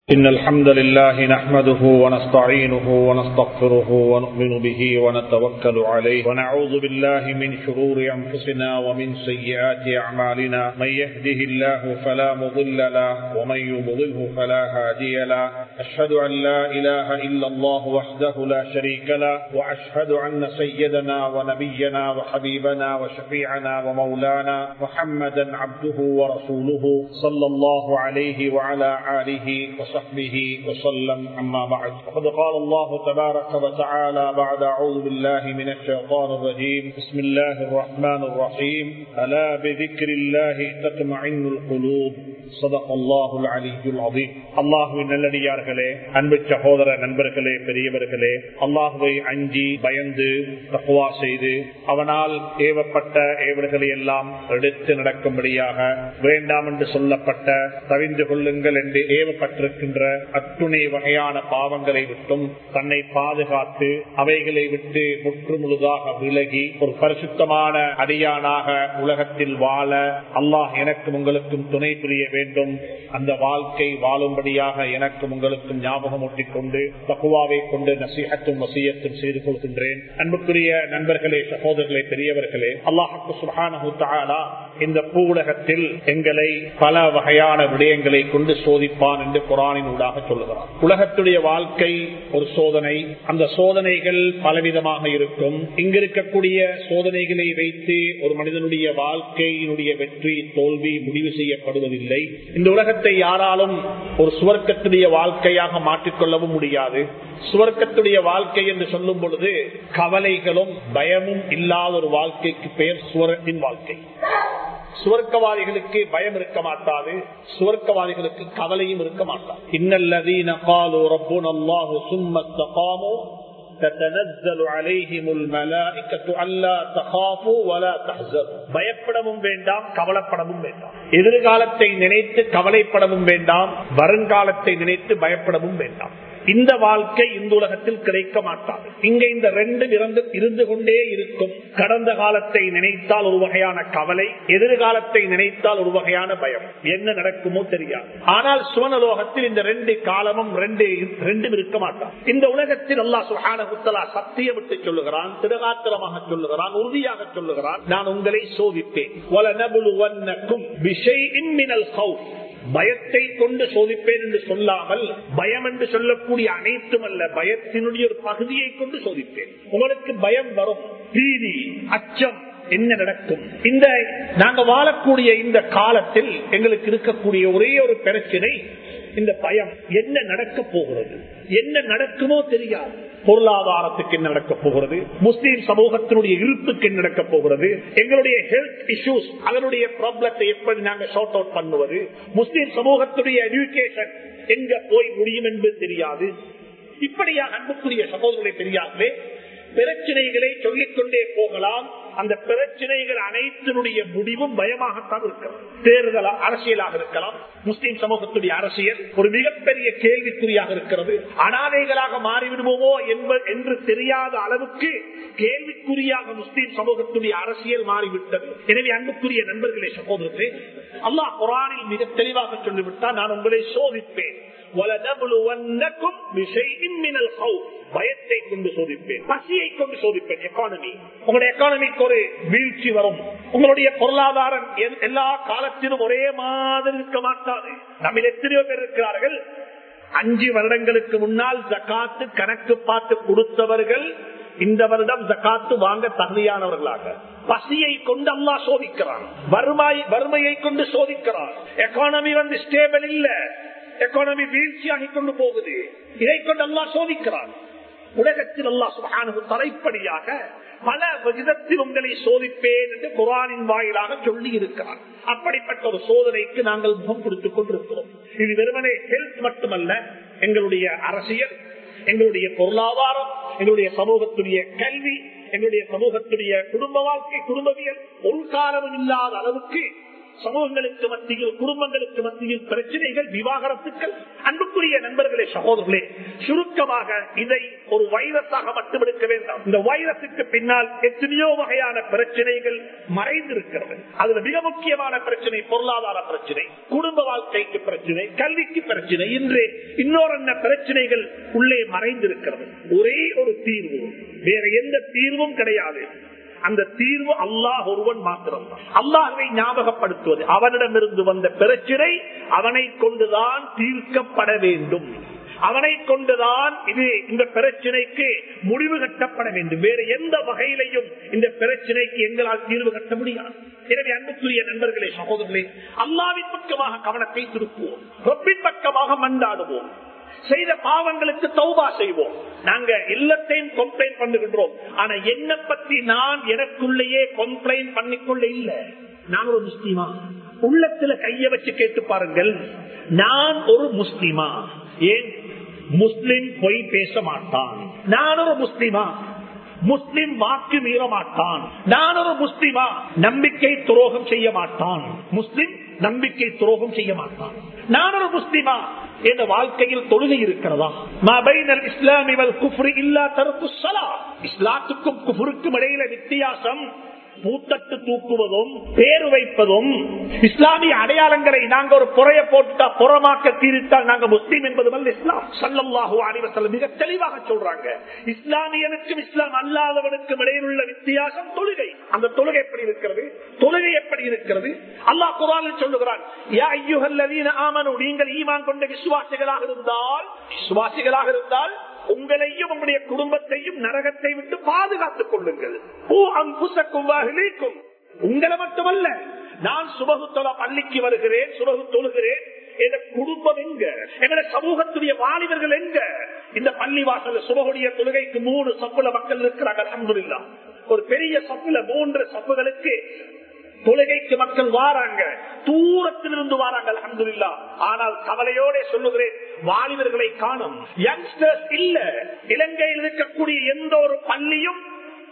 إن الحمد لله نحمده ونستعينه ونستغفره ونؤمن به ونتوكل عليه ونعوذ بالله من شرور أنفسنا ومن سيئات أعمالنا من يهده الله فلا مضل له ومن يضلله فلا هادي له أشهد أن لا إله إلا الله وحده لا شريك له وأشهد أن سيدنا ونبينا وحبيبنا وشفيعنا ومولانا محمدا عبده ورسوله صلى الله عليه وعلى آله وصحبه وصحبه وسلم أما بعد فقد قال الله تبارك وتعالى بعد أعوذ بالله من الشيطان الرجيم بسم الله الرحمن الرحيم ألا بذكر الله تطمئن القلوب صدق الله العلي العظيم அல்லாஹுவின் நல்லடியார்களே அன்பு சகோதர நண்பர்களே பெரியவர்களே அல்லாஹுவை அஞ்சி பயந்து தக்குவா செய்து அவனால் ஏவப்பட்ட ஏவல்களை எல்லாம் எடுத்து நடக்கும்படியாக வேண்டாம் என்று சொல்லப்பட்ட தவிந்து கொள்ளுங்கள் என்று ஏவப்பட்டிருக்கின்ற அத்துணை வகையான பாவங்களை விட்டும் தன்னை பாதுகாத்து அவைகளை விட்டு முற்று முழுதாக விலகி ஒரு பரிசுத்தமான அடியானாக உலகத்தில் வாழ அல்லாஹ் எனக்கும் உங்களுக்கும் துணை புரிய வேண்டும் அந்த வாழ்க்கை வாழும்படியாக எனக்கும் உங்களுக்கும் ஞாபகம் ஒட்டிக்கொண்டு தக்குவாவை கொண்டு நசீகத்தும் வசியத்தும் செய்து கொள்கின்றேன் அன்புக்குரிய நண்பர்களே சகோதரர்களே பெரியவர்களே அல்லாஹுக்கு சுகானா இந்த பூ உலகத்தில் எங்களை பல வகையான விடயங்களை கொண்டு சோதிப்பான் என்று குரானின் ஊடாக சொல்லுகிறார் உலகத்துடைய வாழ்க்கை ஒரு சோதனை அந்த சோதனைகள் பலவிதமாக இருக்கும் இங்கு இருக்கக்கூடிய சோதனைகளை வைத்து ஒரு மனிதனுடைய வாழ்க்கையினுடைய வெற்றி தோல்வி முடிவு செய்யப்படுவதில்லை இந்த உலகத்தை யாராலும் ஒரு சுவர்க்கத்துடைய வாழ்க்கையாக மாற்றிக்கொள்ளவும் முடியாது சுவர்க்கத்துடைய வாழ்க்கை என்று சொல்லும் பொழுது கவலைகளும் பயமும் இல்லாத ஒரு வாழ்க்கைக்கு பெயர் சுவரத்தின் வாழ்க்கை சுவர்க்கவாதிகளுக்கு பயம் இருக்க மாட்டாது சுவர்க்கவாதிகளுக்கு கவலையும் இருக்க மாட்டாது இன்னல்லதீன காலு ரப்புன அல்லாஹு சும்ம தகாமு تتنزل عليهم الملائكة ألا تخافوا ولا تحزنوا பயப்படவும் வேண்டாம் கவலைப்படவும் வேண்டாம் எதிர்காலத்தை நினைத்து கவலைப்படவும் வேண்டாம் வருங்காலத்தை நினைத்து பயப்படவும் வேண்டாம் இந்த வாழ்க்கை இந்த உலகத்தில் கிடைக்க மாட்டாது இங்க இந்த ரெண்டு இருந்து இருந்து கொண்டே இருக்கும் கடந்த காலத்தை நினைத்தால் ஒரு வகையான கவலை எதிர்காலத்தை நினைத்தால் ஒரு வகையான பயம் என்ன நடக்குமோ தெரியாது ஆனால் சுவனலோகத்தில் இந்த ரெண்டு காலமும் ரெண்டு ரெண்டும் இருக்க மாட்டான் இந்த உலகத்தில் அல்லா சுகான குத்தலா சத்தியம் விட்டு சொல்லுகிறான் திடகாத்திரமாக சொல்லுகிறான் உறுதியாக சொல்லுகிறான் நான் உங்களை சோதிப்பேன் பயத்தை கொண்டு சோதிப்பேன் என்று சொல்லாமல் பயம் என்று சொல்லக்கூடிய அனைத்தும் அல்ல பயத்தினுடைய ஒரு பகுதியை கொண்டு சோதிப்பேன் உங்களுக்கு பயம் வரும் பீதி அச்சம் என்ன நடக்கும் இந்த நாங்க வாழக்கூடிய இந்த காலத்தில் எங்களுக்கு இருக்கக்கூடிய ஒரே ஒரு பிரச்சனை இந்த பயம் என்ன நடக்க போகிறது என்ன நடக்குமோ தெரியாது பொருளாதாரத்துக்கு என்ன நடக்க போகிறது முஸ்லீம் சமூகத்தினுடைய இருப்புக்கு என்ன நடக்க போகிறது எங்களுடைய ஹெல்த் இஷ்யூஸ் அதனுடைய ப்ராப்ளத்தை எப்படி நாங்க ஷார்ட் அவுட் பண்ணுவது முஸ்லீம் சமூகத்துடைய எஜுகேஷன் எங்க போய் முடியும் என்பது தெரியாது இப்படியாக அன்புக்குரிய சகோதரர்களை தெரியாமலே பிரச்சனைகளை சொல்லிக்கொண்டே போகலாம் அந்த பிரச்சனைகள் அனைத்தினுடைய முடிவும் பயமாகத்தான் இருக்கலாம் தேர்தல் அரசியலாக இருக்கலாம் முஸ்லிம் சமூகத்துடைய அரசியல் ஒரு மிகப்பெரிய கேள்விக்குறியாக இருக்கிறது அனாதைகளாக மாறிவிடுவோமோ என்று தெரியாத அளவுக்கு கேள்விக்குறியாக முஸ்லிம் சமூகத்துடைய அரசியல் மாறிவிட்டது எனவே அன்புக்குரிய நண்பர்களே சகோதரர்களே அல்லாஹ் குரானில் மிக தெளிவாக சொல்லிவிட்டால் நான் உங்களை சோதிப்பேன் பயத்தை கொண்டு சோதிப்பேன் பசியை கொண்டு சோதிப்பேன் எக்கானமி உங்களுடைய எக்கானமிக்கு ஒரு வீழ்ச்சி வரும் உங்களுடைய பொருளாதாரம் எல்லா காலத்திலும் ஒரே மாதிரி இருக்க மாட்டாது நம்ம எத்தனையோ பேர் இருக்கிறார்கள் அஞ்சு வருடங்களுக்கு முன்னால் ஜக்காத்து கணக்கு பார்த்து கொடுத்தவர்கள் இந்த வருடம் ஜக்காத்து வாங்க தகுதியானவர்களாக பசியை கொண்டு அல்லா சோதிக்கிறான் வறுமாய் வறுமையை கொண்டு சோதிக்கிறான் எக்கானமி வந்து ஸ்டேபிள் இல்ல எக்கானமி வீழ்ச்சியாகி கொண்டு போகுது இதை கொண்டு அல்லா சோதிக்கிறான் உலகத்தில் அல்லா சுகானு தலைப்படியாக பல விதத்தில் உங்களை சோதிப்பேன் என்று குரானின் வாயிலாக சொல்லி இருக்கிறார் அப்படிப்பட்ட ஒரு சோதனைக்கு நாங்கள் முகம் கொடுத்துக் கொண்டிருக்கிறோம் இது வெறுமனே ஹெல்த் மட்டுமல்ல எங்களுடைய அரசியல் எங்களுடைய பொருளாதாரம் எங்களுடைய சமூகத்துடைய கல்வி எங்களுடைய சமூகத்துடைய குடும்ப வாழ்க்கை குடும்பவியல் ஒரு காலமும் இல்லாத அளவுக்கு சமூகங்களுக்கு மத்தியில் குடும்பங்களுக்கு மத்தியில் பிரச்சனைகள் விவாகரத்துக்கள் அன்புக்குரிய நண்பர்களே சகோதரர்களே சுருக்கமாக இதை ஒரு வைரஸாக மட்டும் எடுக்க வேண்டாம் இந்த வைரஸுக்கு பின்னால் எத்தனையோ வகையான பிரச்சனைகள் மறைந்திருக்கிறது அதுல மிக முக்கியமான பிரச்சனை பொருளாதார பிரச்சனை குடும்ப வாழ்க்கைக்கு பிரச்சனை கல்விக்கு பிரச்சனை இன்று இன்னொரு என்ன பிரச்சனைகள் உள்ளே மறைந்திருக்கிறது ஒரே ஒரு தீர்வு வேற எந்த தீர்வும் கிடையாது அந்த தீர்வு அல்லாஹ் ஒருவன் மாத்திரம் அல்லாஹை ஞாபகப்படுத்துவது அவனிடமிருந்து வந்த பிரச்சனை அவனை கொண்டுதான் தீர்க்கப்பட வேண்டும் அவனை கொண்டுதான் இது இந்த பிரச்சனைக்கு முடிவு கட்டப்பட வேண்டும் வேறு எந்த வகையிலையும் இந்த பிரச்சனைக்கு எங்களால் தீர்வு கட்ட முடியாது எனவே அன்புக்குரிய நண்பர்களே சகோதரர்களே அல்லாவின் பக்கமாக கவனத்தை திருப்புவோம் ரொப்பின் பக்கமாக மண்டாடுவோம் செய்த பாவங்களுக்கு தௌபா செய்வோம் நாங்க எல்லாத்தையும் கம்ப்ளைண்ட் பண்ணுகின்றோம் ஆனா என்ன பத்தி நான் எனக்குள்ளேயே கம்ப்ளைண்ட் பண்ணிக்கொள்ள இல்ல நான் ஒரு முஸ்லீமா உள்ளத்துல கைய வச்சு கேட்டு பாருங்கள் நான் ஒரு முஸ்லீமா ஏன் முஸ்லிம் பொய் பேச மாட்டான் நான் ஒரு முஸ்லீமா முஸ்லிம் வாக்கு மீற மாட்டான் நான் ஒரு முஸ்லிமா நம்பிக்கை துரோகம் செய்ய மாட்டான் முஸ்லிம் நம்பிக்கை துரோகம் செய்ய மாட்டான் நான் ஒரு முஸ்லிமா என்ற வாழ்க்கையில் தொழுகை இருக்கிறதா இஸ்லாமிவல் குஃப்ரி இல்லா தரப்பு சலா இஸ்லாத்துக்கும் குஃபுருக்கும் இடையில வித்தியாசம் பூத்தட்டு தூக்குவதும் பேரு வைப்பதும் இஸ்லாமிய அடையாளங்களை நாங்க ஒரு புறைய போட்டுட்டா புறமாக்க தீர்த்தால் நாங்க முஸ்லீம் என்பது அல்ல இஸ்லாம் சல்லல்லாஹு அலிவசல்ல மிக தெளிவாக சொல்றாங்க இஸ்லாமியனுக்கும் இஸ்லாம் அல்லாதவனுக்கும் இடையில் உள்ள வித்தியாசம் தொழுகை அந்த தொழுகை எப்படி இருக்கிறது தொழுகை எப்படி இருக்கிறது அல்லாஹ் குரானில் சொல்லுகிறான் யா ஐயுஹல்லதீன ஆமனு நீங்கள் ஈமான் கொண்ட விசுவாசிகளாக இருந்தால் விசுவாசிகளாக இருந்தால் உங்களையும் உங்களுடைய குடும்பத்தையும் நரகத்தை விட்டு பாதுகாத்துக் கொள்ளுங்கள் உங்களை மட்டுமல்ல நான் சுபகுத்தொல பள்ளிக்கு வருகிறேன் சுபகு தொழுகிறேன் எங்க குடும்பம் எங்க எங்க சமூகத்துடைய வாலிபர்கள் எங்க இந்த பள்ளி வாசல் சுபகுடைய தொழுகைக்கு மூணு சப்புல மக்கள் இருக்கிறாங்க அலமதுல்லா ஒரு பெரிய சப்புல மூன்று சப்புகளுக்கு தொழுகைக்கு மக்கள் வாராங்க தூரத்திலிருந்து வாராங்க அலமதுல்லா ஆனால் கவலையோட சொல்லுகிறேன் வாலிபர்களை காணும் யங்ஸ்டர்ஸ் இல்ல இலங்கையில் இருக்கக்கூடிய எந்த ஒரு பள்ளியும்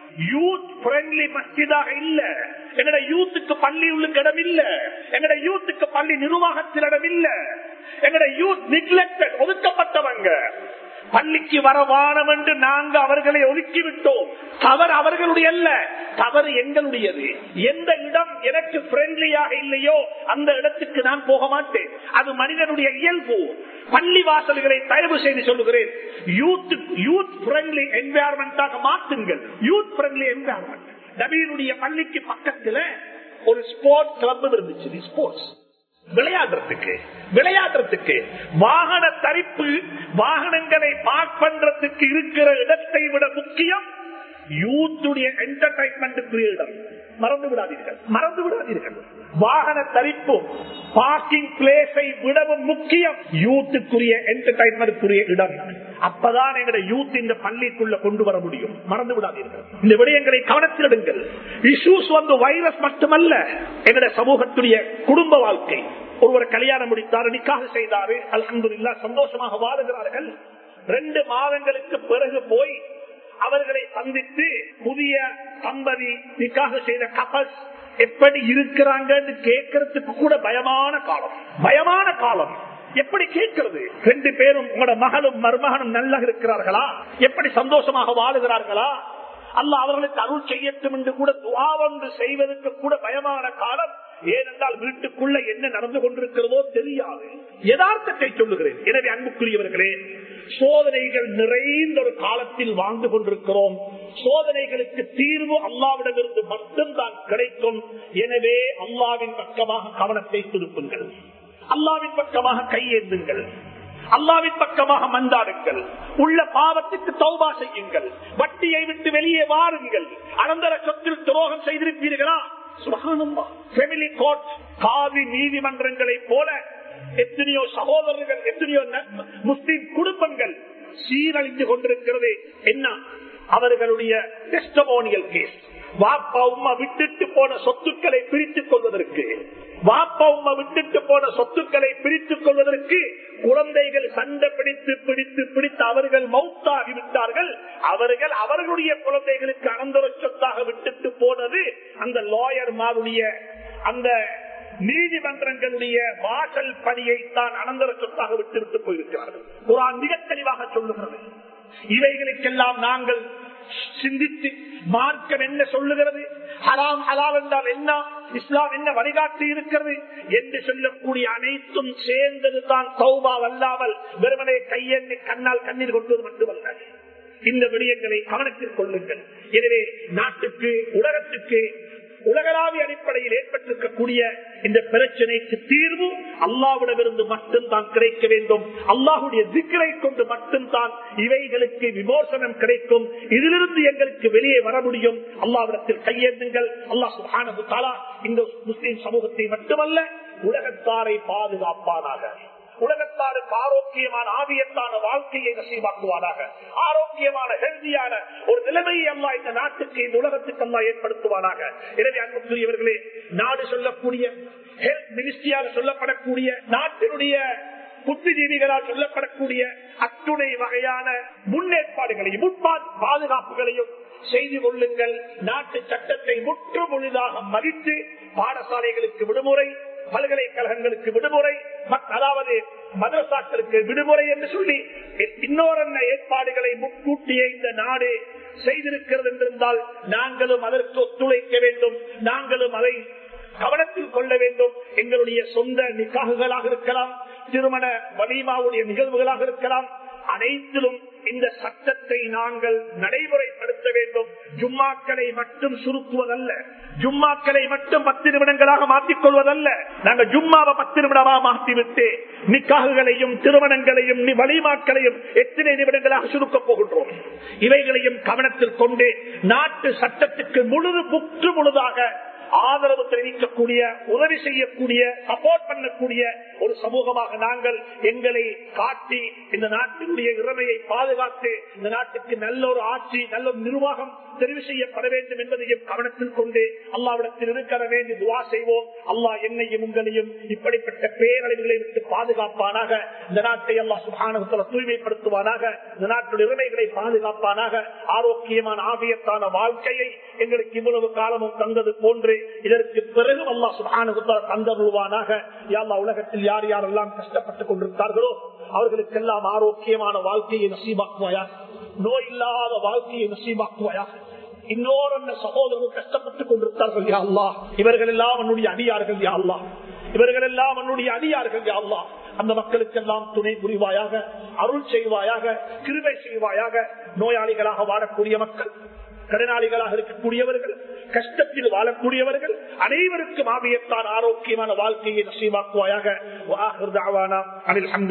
யூத் ஃப்ரெண்ட்லி மஸ்ஜிதாக இல்ல எங்கட யூத்துக்கு பள்ளி உள்ள இடம் இல்ல எங்கட யூத்துக்கு பள்ளி நிர்வாகத்தில் இடம் இல்ல எங்கட யூத் நிக்லெக்டட் ஒதுக்கப்பட்டவங்க பள்ளிக்கு வர வானம் என்று நாங்க அவர்களை ஒதுக்கி விட்டோம் தவறு அவர்களுடைய அல்ல தவறு எங்களுடையது எந்த இடம் எனக்கு ஃப்ரெண்ட்லியாக இல்லையோ அந்த இடத்துக்கு நான் போக மாட்டேன் அது மனிதனுடைய இயல்பு பள்ளி வாசல்களை தயவு செய்து சொல்லுகிறேன் யூத் யூத் ஃப்ரெண்ட்லி என்வாயர்மெண்டாக மாற்றுங்கள் யூத் ஃப்ரெண்ட்லி என்வாயர்மெண்ட் நபீனுடைய பள்ளிக்கு பக்கத்துல ஒரு ஸ்போர்ட்ஸ் கிளப் இருந்துச்சு ஸ்போர்ட்ஸ் விளையாடுறதுக்கு விளையாடுறதுக்கு வாகன தரிப்பு வாகனங்களை பார்க் பண்றதுக்கு இருக்கிற இடத்தை விட முக்கியம் யூத்துடைய என்டர்டைன்மெண்ட்டுக்குரிய இடம் மறந்து விடாதீர்கள் மறந்து விடாதீர்கள் வாகன தரிப்பு பார்க்கிங் பிளேஸை விடவும் முக்கியம் யூத்துக்குரிய என்டர்டைன்மெண்ட்டுக்குரிய இடம் அப்பதான் எங்களுடைய யூத் இந்த பள்ளிக்குள்ள கொண்டு வர முடியும் மறந்து விடாதீர்கள் இந்த விடயங்களை கவனத்தில் எடுங்கள் இஷ்யூஸ் வந்து வைரஸ் மட்டுமல்ல எங்களுடைய சமூகத்துடைய குடும்ப வாழ்க்கை ஒருவர் கல்யாணம் முடித்தார் நிக்காக செய்தாரு அலமதுல்லா சந்தோஷமாக வாழுகிறார்கள் ரெண்டு மாதங்களுக்கு பிறகு போய் அவர்களை சந்தித்து புதிய தம்பதி நிக்காக செய்த கப்பல்ஸ் எப்படி இருக்கிறாங்கன்னு கேட்கறதுக்கு கூட பயமான காலம் பயமான காலம் எப்படி கேட்கிறது ரெண்டு பேரும் உங்களோட மகளும் மருமகனும் நல்லா இருக்கிறார்களா எப்படி சந்தோஷமாக வாழுகிறார்களா அல்ல அவர்களுக்கு அருள் செய்யட்டும் என்று கூட துவாவொன்று செய்வதற்கு கூட பயமான காலம் ஏனென்றால் வீட்டுக்குள்ள என்ன நடந்து கொண்டிருக்கிறதோ தெரியாது யதார்த்தத்தை சொல்லுகிறேன் எனவே அன்புக்குரியவர்களே சோதனைகள் நிறைந்த ஒரு காலத்தில் வாழ்ந்து கொண்டிருக்கிறோம் சோதனைகளுக்கு தீர்வு அல்லாவிடமிருந்து மட்டும்தான் கிடைக்கும் எனவே அல்லாவின் பக்கமாக கவனத்தை திருப்புங்கள் அல்லாவின் பக்கமாக கையேந்துங்கள் அல்லாவின் பக்கமாக மந்தாடுங்கள் உள்ள பாவத்துக்கு தௌபா செய்யுங்கள் வட்டியை விட்டு வெளியே வாருங்கள் அனந்தர சொத்தில் துரோகம் செய்திருப்பீர்களா சுகானந்தா ஃபெமிலி கோர்ட் காவி நீதிமன்றங்களை போல எத்தனையோ சகோதரர்கள் எத்தனையோ முஸ்லிம் குடும்பங்கள் சீரழிந்து கொண்டிருக்கிறது என்ன அவர்களுடைய டெஸ்டமோனியல் கேஸ் வாப்பா உமா விட்டுட்டு போன சொத்துக்களை பிரித்துக் கொள்வதற்கு வாப்பா உமா விட்டுட்டு போன சொத்துக்களை பிரித்துக் கொள்வதற்கு குழந்தைகள் சண்டை பிடித்து பிடித்து பிடித்து அவர்கள் மௌத்தாகி விட்டார்கள் அவர்கள் அவர்களுடைய குழந்தைகளுக்கு அனந்தர சொத்தாக விட்டுட்டு போனது அந்த லாயர் மாருடைய அந்த நீதிமன்றங்களுடைய வாசல் பணியை தான் அனந்தர சொத்தாக விட்டு விட்டு போயிருக்கிறார்கள் குரான் மிக தெளிவாக சொல்லுகிறது இவைகளுக்கெல்லாம் நாங்கள் சிந்தித்து மார்க்கம் என்ன சொல்லுகிறது ஹராம் ஹலால் என்றால் என்ன இஸ்லாம் என்ன வழிகாட்டி இருக்கிறது என்று சொல்லக்கூடிய அனைத்தும் சேர்ந்தது தான் சௌபா அல்லாமல் வெறுமனே கையெண்ணி கண்ணால் கண்ணீர் கொண்டுவது மட்டுமல்ல இந்த விடயங்களை கவனத்தில் கொள்ளுங்கள் எனவே நாட்டுக்கு உலகத்துக்கு உலகளாவிய அடிப்படையில் ஏற்பட்டிருக்கக்கூடிய இந்த பிரச்சனைக்கு தீர்வு அல்லாவிடமிருந்து மட்டும்தான் கிடைக்க வேண்டும் அல்லாஹுடைய திக்கரை கொண்டு மட்டும்தான் இவைகளுக்கு விமோசனம் கிடைக்கும் இதிலிருந்து எங்களுக்கு வெளியே வர முடியும் அல்லாவிடத்தில் கையேந்துங்கள் அல்லாஹ் சுஹானு தாலா இந்த முஸ்லிம் சமூகத்தை மட்டுமல்ல உலகத்தாரை பாதுகாப்பானாக உலகத்தாருக்கு ஆரோக்கியமான ஆவியத்தான வாழ்க்கையை நசீவாக்குவானாக ஆரோக்கியமான ஹெல்தியான ஒரு நிலைமையை அல்லா இந்த நாட்டுக்கு இந்த உலகத்துக்கு அல்லா ஏற்படுத்துவானாக எனவே அன்புக்குரியவர்களே நாடு சொல்லக்கூடிய ஹெல்த் மினிஸ்ட்ரியாக சொல்லப்படக்கூடிய நாட்டினுடைய புத்திஜீவிகளால் சொல்லப்படக்கூடிய அத்துணை வகையான முன்னேற்பாடுகளையும் முன்பாடு பாதுகாப்புகளையும் செய்து கொள்ளுங்கள் நாட்டு சட்டத்தை முற்று முழுதாக மதித்து பாடசாலைகளுக்கு விடுமுறை பல்கலைக்கழகங்களுக்கு விடுமுறை அதாவது மதரசாக்களுக்கு விடுமுறை என்று சொல்லி இன்னொரு ஏற்பாடுகளை முன்கூட்டியே இந்த நாடு செய்திருக்கிறது என்றிருந்தால் நாங்களும் அதற்கு ஒத்துழைக்க வேண்டும் நாங்களும் அதை கவனத்தில் கொள்ள வேண்டும் எங்களுடைய சொந்த நிக்காகுகளாக இருக்கலாம் திருமண வலிமாவுடைய நிகழ்வுகளாக இருக்கலாம் அனைத்திலும் இந்த சட்டத்தை நாங்கள் நடைமுறைப்படுத்த வேண்டும் ஜும்மாக்களை மட்டும் சுருக்குவதல்ல ஜும்மாக்களை மட்டும் பத்து நிமிடங்களாக மாற்றிக் கொள்வதல்ல நாங்கள் ஜும்மாவை பத்து நிமிடமாக மாற்றிவிட்டு நிக்காகுகளையும் திருமணங்களையும் வழிமாக்களையும் எத்தனை நிமிடங்களாக சுருக்கப் போகின்றோம் இவைகளையும் கவனத்தில் கொண்டு நாட்டு சட்டத்துக்கு முழுது முற்று முழுதாக ஆதரவு தெரிவிக்கக்கூடிய உதவி செய்யக்கூடிய சப்போர்ட் பண்ணக்கூடிய ஒரு சமூகமாக நாங்கள் எங்களை காட்டி இந்த நாட்டினுடைய இறமையை பாதுகாத்து இந்த நாட்டுக்கு நல்ல ஒரு ஆட்சி நல்ல ஒரு நிர்வாகம் தெரிவு செய்யப்பட வேண்டும் என்பதையும் கவனத்தில் கொண்டு அல்லாவிடத்தில் இருக்கிற வேண்டி துவா செய்வோம் அல்லாஹ் என்னையும் உங்களையும் இப்படிப்பட்ட பேரழிவுகளை விட்டு பாதுகாப்பானாக இந்த நாட்டை அல்லாஹ் சுகானகத்தில் தூய்மைப்படுத்துவானாக இந்த நாட்டுடைய இறமைகளை பாதுகாப்பானாக ஆரோக்கியமான ஆவியத்தான வாழ்க்கையை எங்களுக்கு இவ்வளவு காலமும் தந்தது போன்று இதற்கு பிறகு அல்லா சுபானுகுத்தால் தந்தருவானாக யாழ்லா உலகத்தில் யார் யாரெல்லாம் கஷ்டப்பட்டுக் கொண்டிருந்தார்களோ அவர்களுக்கெல்லாம் ஆரோக்கியமான வாழ்க்கையை நசீபாக்குவாயா நோய் இல்லாத வாழ்க்கையை நசீபாக்குவாயா இன்னொரு சகோதரர்கள் கஷ்டப்பட்டுக் கொண்டிருந்தார்கள் யா அல்லா இவர்கள் எல்லாம் என்னுடைய அடியார்கள் யா அல்லா இவர்கள் எல்லாம் என்னுடைய அடியார்கள் யா அல்லா அந்த மக்களுக்கெல்லாம் துணை புரிவாயாக அருள் செய்வாயாக கிருமை செய்வாயாக நோயாளிகளாக வாழக்கூடிய மக்கள் கடனாளிகளாக இருக்கக்கூடியவர்கள் கஷ்டத்தில் வாழக்கூடியவர்கள் அனைவருக்கும் ஆவியத்தான் ஆரோக்கியமான வாழ்க்கையை நசீவாக்குவாயாக